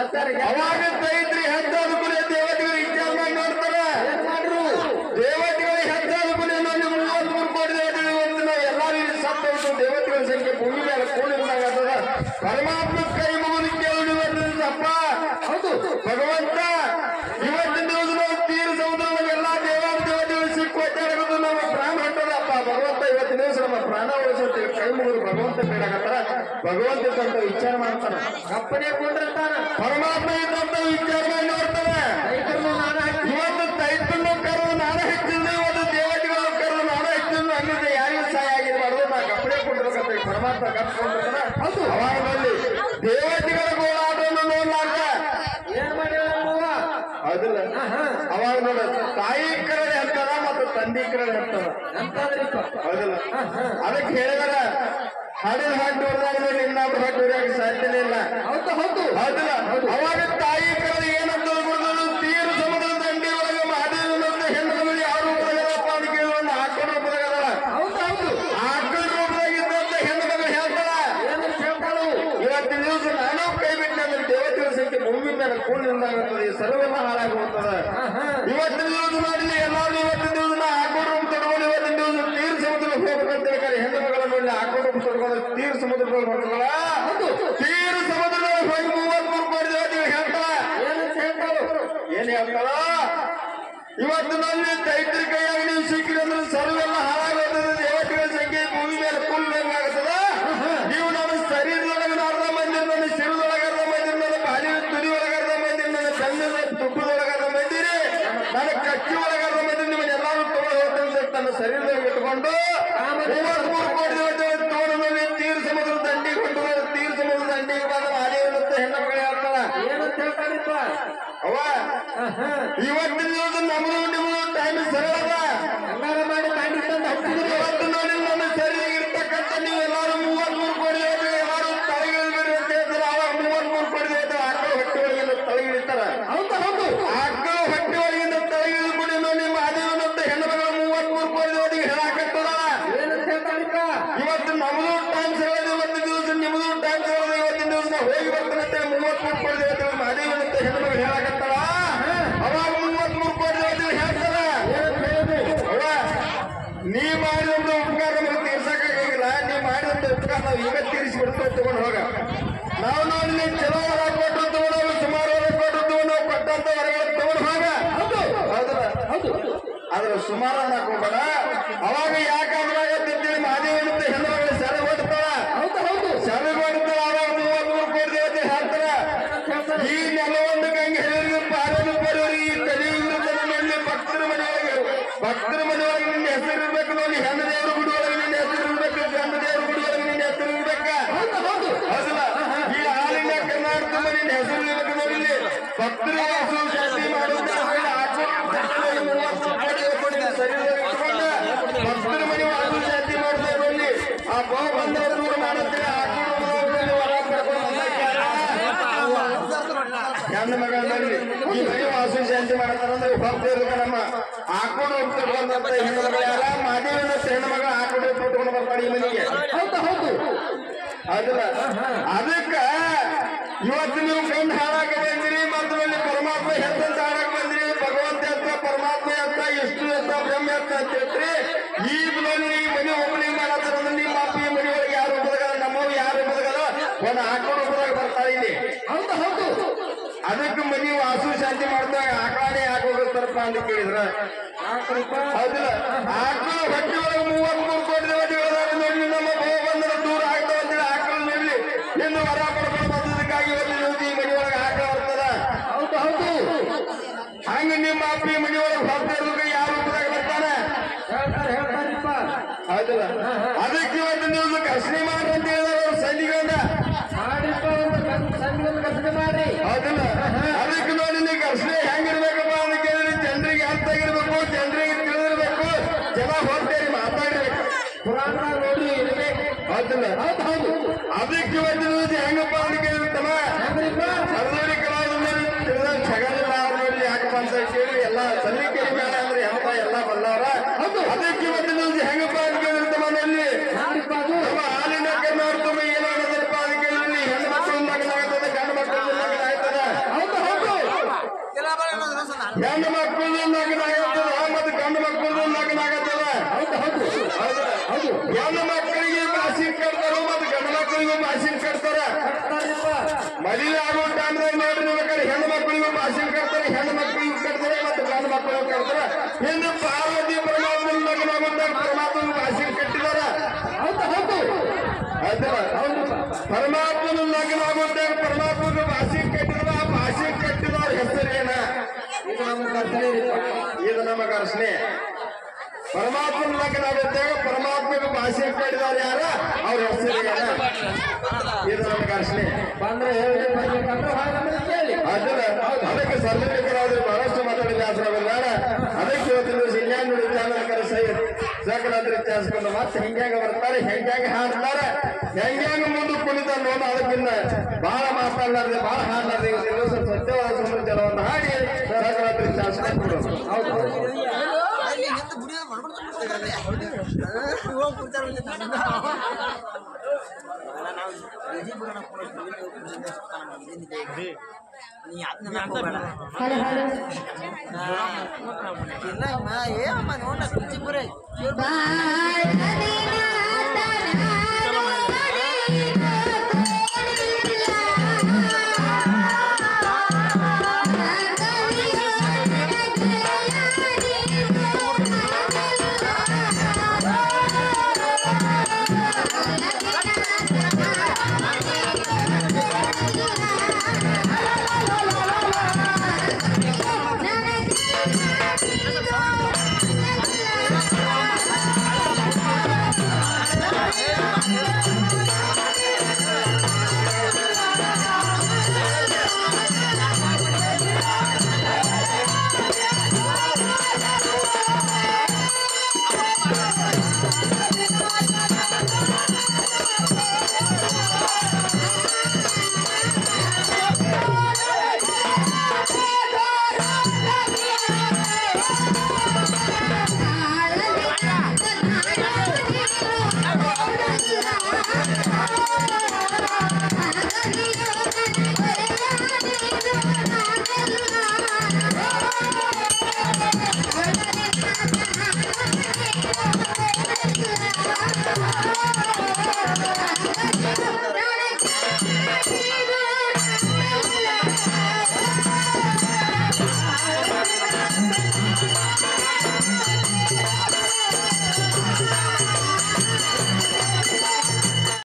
ಹೇಳ್ತಾರೆ ಅವಾಗ ದೈತ್ರಿ ಹೆಚ್ಚಾದ ಕುಲೆ ದೇವತೆಗಳು ವಿಚಾರ ಮಾಡಿ ನೋಡ್ತಾರ ಏನ್ ಮಾಡ್ರು ದೇವತೆಗಳು ಹೆಚ್ಚಾದ ಕುಲೆ ನೋಡಿ ಮೂವತ್ಮೂರು ಕೋಟಿ ದೇವತೆಗಳು ಇವತ್ತು ನಾವು ಎಲ್ಲಾರು ಇಲ್ಲಿ ಸತ್ತ ಹೋಗ್ತು ದೇವತೆಗಳ ಸಂಖ್ಯೆ ಭೂಮಿ ಮೇಲೆ ಕೂಡಿರುವಾಗ ಅದರ ಪರಮಾತ್ಮ ಕೈ ಮುಗಿದು ಕೇಳಿದಪ್ಪ ಹೌದು ಭಗವಂತ ಇವತ್ತಿನ ದಿವಸ ನಾವು ತೀರ ಸಮುದ್ರದಾಗ ಎಲ್ಲಾ ದೇವಾದ ದೇವತೆಗಳು ಸಿಕ್ಕು ಒದ್ದಾಡೋದು ನಮ್ಮ ಪ್ರಾಣ ಹೊಟ್ಟದಪ್ಪ ಭಗವಂತ ಇವತ್ತಿನ ದಿವಸ ನಮ್ಮ ಪ್ರಾಣ ಉಳಿಸುತ್ತೆ ಕೈ ಮುಗಿದು ಭಗವಂತ ಬೇಡಕತ್ತಾರ ಭಗವಂತ ಇದ್ದಂತ ವಿಚಾರ ಮಾಡ್ತಾನ ಅಪ್ಪನೇ ಕೊಂಡಿರ್ತಾನ ಪರಮಾತ್ಮ ಇದ್ದಂತ ವಿಚಾರ ಮಾಡಿ ನೋಡ್ತಾನೆ ರೈತರನ್ನು ನಾನು ಹಾಕಿ ಇವತ್ತು ದೈತ್ಯನ್ನು ಕರೆದು ನಾನು ಹೆಚ್ಚಿದ್ದು ಇವತ್ತು ದೇವತೆಗಳು ಕರೆದು ನಾನು ಹೆಚ್ಚಿದ್ದು ಅನ್ನೋದು ಯಾರಿಗೂ ಸಹಾಯ ಆಗಿರ್ಬಾರ್ದು ನಾ ಕಪ್ಪಡೆ ಕೊಟ್ಟಿರ್ಬೇಕಂತ ಪರಮಾತ್ಮ ಕಪ್ಪಿಕೊಂಡಿರ್ತಾನ ಹೌದು. ಅವಾಗ ನೋಡಿ ದೇವತೆಗಳ ಗೋಳಾಟವನ್ನು ನೋಡ್ಲಾಕ ಏನ್ ಮಾಡ್ಯಾಳ ನಮ್ಮವ್ವ? ಹೌದಿಲ್ಲ ಆಹಾ. ಅವಾಗ ನೋಡ ತಾಯಿ ಕರಡೆ ಹೇಳ್ತಾರ ಮತ್ತು ತಂದೆ ಕರಡೆ ಹೇಳ್ತಾರ ಎಂತಾದ್ರಿಪ್ಪ ಹೌದಿಲ್ಲ ಆಹಾ. ಅದಕ್ಕೆ ಹೇಳಿದಾರ ಹಡಿದ ಹಾಕಿ ಹೊಡೆದಾಗ ನೋಡಿ ಇನ್ನೊಬ್ರು ಹಾಕಿ ಹೊಡೆಯಕ್ಕೆ ಸಾಧ್ಯನೇ ಇಲ್ಲ ಹೌದು ಹೌದು ಹೌದಿಲ್ಲ ಅವಾಗ ತಾಯಿ ಕರಡೆ ಏನಂತ ಗುರುಗಳು ತೀರ ಸಮುದ್ರ ದಂಡಿ ಒಳಗೆ ಮಹಾದೇವನಂತ ಹೆಣ್ಣು ಯಾರು ರೂಪದಾಗಪ್ಪ ಅಂತ ಕೇಳುವ ಆಕಳ ರೂಪದಾಗದಾಳ ಹೌದು ಹೌದು ಆಕಳ ರೂಪದಾಗಿದ್ದಂತ ಹೆಣ್ಣು ಮಗಳು ಹೇಳ್ತಾಳ ಏನಂತ ಹೇಳ್ತಾಳು ಇವತ್ತಿನ ದಿವಸ ನಾನು ಕೈ ಬಿಟ್ಟೆ ಅಂದ್ರೆ ದೇವತೆಗಳ ಸಂಖ್ಯೆ ಭೂಮಿ ಮೇಲೆ ಕೂಡಿನಿಂದಾಗುತ್ತದೆ ಈ ಸರ್ವೆಲ್ಲ ಹಾಳಾಗಿ ಹೋಗ್ತದೆ ಆಹಾ. ಇವತ್ತಿನ ದಿವಸ ಮಾಡಿಲ್ಲ ಎಲ್ಲಾರು ಇವತ್ತಿನ ದಿವಸ ನಾ ಆಕಳ ರೂಪ ತಡ್ಕೊಂಡು ಇವತ್ತಿನ ದಿವಸ ತೀರ ಸಮುದ್ರಕ್ಕೆ ಹೋಗ್ಬೇಕಂತ ಹೇಳ್ತಾರೆ ಹೆಣ್ಣು ಮಗಳ ನೋಡಿ ಆಕಳ ರೂಪ ತಡ್ಕೊಂಡು ತೀರ ಸಮುದ್ರಕ್ಕೆ ಹೋಗ್ಬೇಕಲ್ಲ ತೀರ ಸಮುದ್ರದಲ್ಲಿ ಹೋಗಿ ಮೂವತ್ಮೂರು ಕೋಟಿ ದೇವತೆಗಳು ಹೇಳ್ತಾಳ ಏನಂತ ಹೇಳ್ತಾಳು ಏನ್ ಹೇಳ್ತಾಳ ಇವತ್ತು ನಲ್ಲಿ ದೈತ್ರಿ ಕೈಯಾಗಿ ನೀವು ಸಿಕ್ಕಿರಿ ಅಂದ್ರೆ ಸರ್ವೆಲ್ಲ ಹಾಳಾಗೋಗ್ತದೆ ದೇವತೆಗಳ ಸಂಖ್ಯೆ ಭೂಮಿ ಮೇಲೆ ಕುಲ್ಲಾಗ್ತದ ನೀವು ನಮ್ಮ ಶರೀರದೊಳಗೆ ಅರ್ಧ ಮಂದಿ ನನ್ನ ಶಿರದೊಳಗೆ ಅರ್ಧ ಮಂದಿ ನನ್ನ ಬಾಲಿ ತುದಿ ಒಳಗೆ ಅರ್ಧ ಮಂದಿ ನನ್ನ ಬೆನ್ನಿನ ತುಪ್ಪದೊಳಗೆ ಅರ್ಧ ಮಂದಿರಿ ನನ್ನ ಕಚ್ಚಿ ಒಳಗೆ ಅರ್ಧ ಮಂದಿ ನಿಮ್ಮನ್ನ ಎಲ್ಲಾರು ತಗೊಂಡು ಹೋಗ್ತಂತ ತನ್ನ ಶರೀರದೊಳಗೆ ಇಟ್ಕೊಂಡು ಮೂವತ್ಮೂರು ಕೋಟಿ ದೇವತೆಗಳು ತಗೊಂಡು ನೋಡಿ ತೀರ ಸಮುದ್ರ ದಂಡಿಗೆ ಹೊಂಟು ತೀರ ಸಮುದ್ರ ದಂಡಿಗೆ ಬಂದ ಮಾದೇವನಂತ ಹೆಣ್ಣು ಮಗಳು ಹೇಳ್ತಾಳ ಏನಂತ ಹೇಳ್ತಾರಿಪ್ಪ ಅವ ಆಹಾ. ಇವತ್ತಿನ ದಿವಸ ನಮ್ದು ನಿಮ್ದು ಟೈಮ್ ಸರಳ ಅದ ಹಂಗಾರ ಮಾಡಿ ಕಾಂಡಿ ತಂದು ಹಚ್ಚಿದ್ರಿ ಇವತ್ತು ನೋಡಿ ನನ್ನ ಶರೀರ ಇರ್ತಕ್ಕಂಥ ನೀವು ಎಲ್ಲಾರು ಮೂವತ್ಮೂರು ಕೋಟಿ ದೇವತೆ ಎಲ್ಲಾರು ತಲೆಗಿಳಿದ್ರಿ ಅಂತ ಹೇಳ್ತಾರೆ ಅವಾಗ ಮೂವತ್ಮೂರು ಕೋಟಿ ದೇವತೆ ಆಕಳು ಹೊಟ್ಟೆ ಒಳಗಿಂದ ತಲೆಗಿಳಿತಾರ ಹೌದು ಹೌದು ಆಕಳು ಹೊಟ್ಟೆ ಒಳಗಿಂದ ತಲೆಗಿಳಿದ ಕೂಡ ನೋಡಿ ಮಹಾದೇವನಂತ ಹೆಣ್ಣು ಮಗಳು ಮೂವತ್ಮೂರು ಕೋಟಿ ದೇವತೆಗೆ ಹೇಳಾಕತ್ತದ ಏನಂತ ಹೇಳ್ತಾರಿಪ್ಪ ಇವತ್ತು ನಮ್ದು ಟೈಮ್ ಸರಳ ಇವತ್ತಿನ ದಿವಸ ನಿಮ್ದು ಟೈಮ್ ಸರಳ ಇವತ್ತಿನ ದಿವಸ ನಾವು ಹೋಗಿ ಬರ್ತಾನಂತೆ ಮೂವತ್ಮೂರು ಕೋಟಿ ದೇವತೆಗಳು ಮಹಾದೇವನಂತ ಹೆಣ್ಣು ಮಗಳು ಹೇಳಾಕತ್ತಾಳ ಅವಾಗ ಮೂವತ್ಮೂರು ಕೋಟಿ ದೇವತೆಗಳು ಹೇಳ್ತಾರ ಏನಂತ ಹೇಳಿದ್ರಿ ಅವ್ವ, ನೀ ಮಾಡಿದಂತ ಉಪಕಾರ ನಮಗೆ ತೀರ್ಸಕ್ಕಾಗಿಲ್ಲ ನೀ ಮಾಡಿದಂತ ಉಪಕಾರ ನಾವು ಈಗ ತೀರಿಸಿ ಬಿಡ್ತೇವೆ ತಗೊಂಡು ಹೋಗ ನಾವು ನೋಡಿ ನೀನ್ ಚಲೋ ಹೊರ ಕೊಟ್ಟು ತಗೊಂಡು ಸುಮಾರು ಹೊರ ಕೊಟ್ಟು ತಗೊಂಡು ನಾವು ಕೊಟ್ಟಂತ ಹೊರಗಡೆ ತಗೊಂಡು ಹೋಗ ಹೌದಲ್ಲ ಹೌದು ಆದ್ರೆ ಸುಮಾರು ಅನ್ನಕ್ ಹೋಗ್ಬೇಡ ಅವಾಗ ಯಾಕಾದ್ರೆ ಅಂತೇಳಿ ಮಹಾದೇವನಂತ ಹೆಣ್ಣು ಮಗಳು ಸೆರೆ ಹೊಡ್ತಾಳ ಹೌದು ಹೌದು ಸೆರೆ ಹೊಡ್ತಾಳ ಅವಾಗ ಮೂವತ್ಮೂರು ಕೋಟಿ ದೇವತೆ ಹೇಳ್ತಾರ ಏನಂತ ಹೇಳ್ತಾರೆ ಈ ನೆಲವೊಂದು ಗಂಗೆ ಹಿರಿಯರಿಗೆ ಪಾಲನೆ ಬರೋರಿ ಈ ಕಲಿಯುಗದಲ್ಲಿ ಭಕ್ತರ ಮನೆಯೊಳಗೆ ಭಕ್ತರ ಮನೆಯೊಳಗೆ ನಿನ್ನ ಹೆಸರು ಇರ್ಬೇಕು ನೋಡಿ ಹೆಣ್ಣು ದೇವ್ರ ಗುಡಿ ಒಳಗೆ ನಿನ್ನ ಹೆಸರು ಇರ್ಬೇಕು ಗಂಡ ದೇವ್ರ ಗುಡಿ ಒಳಗೆ ನಿನ್ನ ಹೆಸರು ಇರ್ಬೇಕ ಹೌದು ಹೌದು ಹೌದಲ್ಲ ಈ ಹಾಲಿನ ಕರ್ನಾಟಕ ನಿನ್ನ ಹೆಸರು ಇರ್ಬೇಕು ನೋಡಿ ಇಲ್ಲಿ ಭಕ್ತರಿಗೆ ಹೆಸರು ಶಾಂತಿ ಮಾಡುವಂತ ಭಕ್ತರ ಮನೆ ವಾಸು ಶಾಂತಿ ಮಾಡ್ತಾ ಇರೋಲ್ಲಿ ಆ ಬಹು ಬಂದವರು ದೂರ ಮಾಡುತ್ತೆ ಹಾಕೊಂಡು ಹೊರ ಕರ್ಕೊಂಡು ಹೆಣ್ಣು ಮಗಳಲ್ಲಿ ಈ ಮನೆ ವಾಸು ಶಾಂತಿ ಮಾಡ್ತಾರಂದ್ರೆ ಭಕ್ತರು ನಮ್ಮ ಹಾಕೊಂಡು ಹೋಗ್ತಾರೆ ಬಂದಂತ ಹೆಣ್ಣು ಮಗಳು ಯಾರ ಮಾದೇವನ ಹೆಣ್ಣು ಮಗ ಹಾಕೊಂಡು ಬಿಟ್ಕೊಂಡು ಬರ್ತಾರೆ ಈ ಮನೆಗೆ ಹೌದು ಹೌದು ಅದಲ್ಲ ಅದಕ್ಕ ಇವತ್ತು ನೀವು ಗಂಡು ಹಾಳಾಗ ಬಂದಿರಿ ಮತ್ತು ಅಲ್ಲಿ ಪರಮಾತ್ಮ ಹೆತ್ತಂತ ಹಾಳಾಗ ಬಂದಿರಿ ಭಗವಂತ ಎತ್ತ ಪರಮಾತ್ಮ ಎತ್ತ ಎಷ್ಟು ಎತ್ತ ಬ್ರಹ್ಮ ಎತ್ತ ಅಂತ ಹೇಳ್ರಿ ಈ ನೋಡಿ ಈ ಮನೆ ಓಪನಿಂಗ್ ಮಾಡತ್ತಾರ ಅಂದ್ರೆ ನಿಮ್ಮ ಅಪ್ಪ ಈ ಮನೆ ಒಳಗೆ ಯಾರು ಒಬ್ಬದಾಗ ನಮ್ಮವ್ರು ಯಾರು ಒಬ್ಬದಾಗ ಒಂದು ಹಾಕೊಂಡು ಒಬ್ಬದಾಗ ಬರ್ತಾರೆ ಇಲ್ಲಿ ಹೌದು ಹೌದು ಅದಕ್ಕೆ ಮನಿ ವಾಸು ಶಾಂತಿ ಮಾಡ್ದಾಗ ಆಕಳಾನೆ ಯಾಕೆ ಹೋಗಿರ್ತಾರಪ್ಪ ಅಂತ ಕೇಳಿದ್ರ ಯಾಕ್ರಿಪ್ಪ ಹೌದಿಲ್ಲ ಆಕಳು ಹೊಟ್ಟೆ ಒಳಗೆ ಮೂವತ್ಮೂರು ಕೋಟಿ ದೇವತೆಗಳದಾರ ನೋಡಿ ನಮ್ಮ ಭವ ಬಂಧನ ದೂರ ಆಗ್ತಾವ ಅಂತೇಳಿ ಆಕಳು ನೋಡಿ ಇನ್ನು ವರ ಪಡ್ಕೊಂಡು ಬಂದದಕ್ಕಾಗಿ ಇವತ್ತು ಇವತ್ತು ಈ ಮನಿ ಒಳಗೆ ಆಕಳ ಬರ್ತದ ಹೌದು ಹೌದು ಹಂಗ ನಿಮ್ಮ ಅಪ್ಪ ಈ ಮನಿ ಒಳಗೆ ಹೋಗ್ತಾ ಇರೋದಕ್ಕೆ ಯಾರು ರೂಪದಾಗ ಬರ್ತಾನೆ ಹೇಳ್ತಾರೆ ಹೇಳ್ತಾರಿಪ್ಪ ಹೌದಿಲ್ಲ ಅದಕ್ಕೆ ಇವತ್ತು ನೀವು ಕರ್ಷಣೆ ಮಾಡ್ರಿ ಅಂತ ಹೇಳಿದವರು ಸೈನಿಕರನ್ನ ಮಾಡಿಪ್ಪ ಒಂದು ಕನ್- ಸಂಘದ ಕಸಬೆ ಮಾಡ್ರಿ ಹೌದಿಲ್ಲ ಅದಕ್ಕೆ ನೋಡಿ ನೀವು ಕರ್ಷಣೆ ಹೆಂಗಿರ್ಬೇಕಪ್ಪ ಅಂತ ಕೇಳಿದ್ರೆ ಜನರಿಗೆ ಅರ್ಥ ಆಗಿರ್ಬೇಕು ಜನರಿಗೆ ತಿಳಿದಿರ್ಬೇಕು ಜನ ಹೋಗ್ತೇರಿ ಮಾತಾಡಿರ್ಬೇಕು ಪುರಾಣದಾಗ ನೋಡ್ರಿ ಇರ್ಬೇಕು ಹೌದಿಲ್ಲ ಹೌದು ಹೌದು ಅದಕ್ಕೆ ಇವತ್ತು ನೀವು ಹೆಂಗಪ್ಪ ಅಂತ ಕೇಳಿರ್ತಲ್ಲ ಹೆಂಗ್ರಿಪ್ಪ ಸರ್ದಾರಿ ಕಲಾವಿದಲ್ಲಿ ತಿಳಿದ ಜಗಲಿಲ್ಲ ಅವ್ರಲ್ಲಿ ಯಾಕಪ್ಪ ಅಂತ ಕೇಳಿ ಎಲ್ಲ ಸಲ್ಲಿಕೆ ಬೇಡ ಅಂದ್ರೆ ಎಂತ ಎಲ್ಲ ಬಲ್ಲವರ ಅದಕ್ಕೆ ಇವತ್ತು ನೀವು ಹೆಂಗಪ್ಪ ಅಂತ ಕೇಳಿರ್ತ ಮನೆಯಲ್ಲಿ ಯಾರಿಪ್ಪ ಅದು ನಮ್ಮ ಹಾಲಿನ ಕರ್ನಾಟಕ ಏನಾಗದಪ್ಪ ಅಂತ ಕೇಳಿದ್ರಿ ಹೆಣ್ಣು ಮಕ್ಕಳು ಮಗನ ಆಗ್ತದೆ ಗಂಡು ಮಕ್ಕಳು ಮಗನ ಆಗ್ತದೆ ಹೆಣ್ಣು ಮಕ್ಕಳಿಗೆ ಮಾಸಿನ ಕಟ್ತಾರ ಮತ್ತು ಗಂಡು ಮಕ್ಕಳಿಗೂ ಮಾಸಿನ ಕಟ್ತಾರ ಕಟ್ತಾರಿಪ್ಪ ಮದುವೆ ಆಗೋ ಟೈಮ್ದಾಗ ನೋಡ್ರಿ ಬೇಕಾದ್ರೆ ಹೆಣ್ಣು ಮಕ್ಕಳಿಗೂ ಮಾಸಿನ ಕಟ್ತಾರೆ ಹೆಣ್ಣು ಮಕ್ಕಳಿಗೂ ಕಟ್ತಾರೆ ಮತ್ತು ಗಂಡು ಮಕ್ಕಳಿಗೂ ಕಟ್ತಾರೆ ಹಿಂದೆ ಪಾರ್ವತಿ ಪರಮಾತ್ಮನ ಲಗ್ನ ಆಗುತ್ತಾಗ ಪರಮಾತ್ಮನ ಮಾಸಿನ ಕಟ್ಟಿದಾರ ಹೌದು ಹೌದು ಆಯ್ತಲ್ಲ ಪರಮಾತ್ಮನ ಲಗ್ನ ಆಗುತ್ತಾಗ ಪರಮಾತ್ಮನ ಮಾಸಿನ ಕಟ್ಟಿದ್ರ ಆ ಮಾಸಿನ ಕಟ್ಟಿದವ್ರ ಹೆಸರೇನ ಇದು ನಮ್ಮ ಕರ್ತವ್ಯರಿಪ್ಪ ಇದು ನಮ್ಮ ಘರ್ಷಣೆ ಪರಮಾತ್ಮನ ಲಗ್ನ ಆಗುತ್ತಾಗ ಪರಮಾತ್ಮನ ಮಾಸಿನ ಕಟ್ಟಿದವ್ರು ಯಾರ ಅವ್ರ ಹೆಸರೇನ ಇದು ನಮ್ಮ ಘರ್ಷಣೆ ಬಂದ್ರೆ ಹೇಳಿ ಬರ್ಬೇಕಂದ್ರೆ ಹಾಗೆ ನಮ್ಮನ್ನ ಕೇಳಿ ಅದನ್ನ ಅದಕ್ಕೆ ಸಾರ್ವಜನಿಕರಾದ್ರೆ ಬಹಳಷ್ಟು ಮಾತಾಡಿದ ಆಸರವಿಲ್ಲ ಅದಕ್ಕೆ ಇವತ್ತಿನ ದಿವಸ ಇನ್ಯಾಗ ನೋಡಿ ಚಾಲಕರ ಸೈ ಸಕಲಾದ್ರಿ ಚಾಸ್ಕೊಂಡು ಮತ್ತೆ ಹಿಂಗ್ಯಾಂಗ ಬರ್ತಾರೆ ಹೆಂಗ್ಯಾಂಗ ಹಾಡ್ತಾರೆ ಹೆಂಗ್ಯಾಂಗ ಮುಂದೆ ಕುಣಿತ ನೋಡ ಅದಕ್ಕಿಂತ ಬಹಳ ಮಾತಾಡ್ಲಾರ್ದೆ ಬಹಳ ಹಾಡ್ಲಾರ್ದೆ ಇವತ್ತಿನ ದಿವಸ ಸತ್ಯವಾದ ಸಮಾಚಾರವನ್ನು ಹಾಡಿ ಸಕಲಾದ್ರಿ ಚಾಸ್ಕೊಂಡು ಕೊಡೋದು ಹೌದು ಹೌದು ಬಾಳದೆ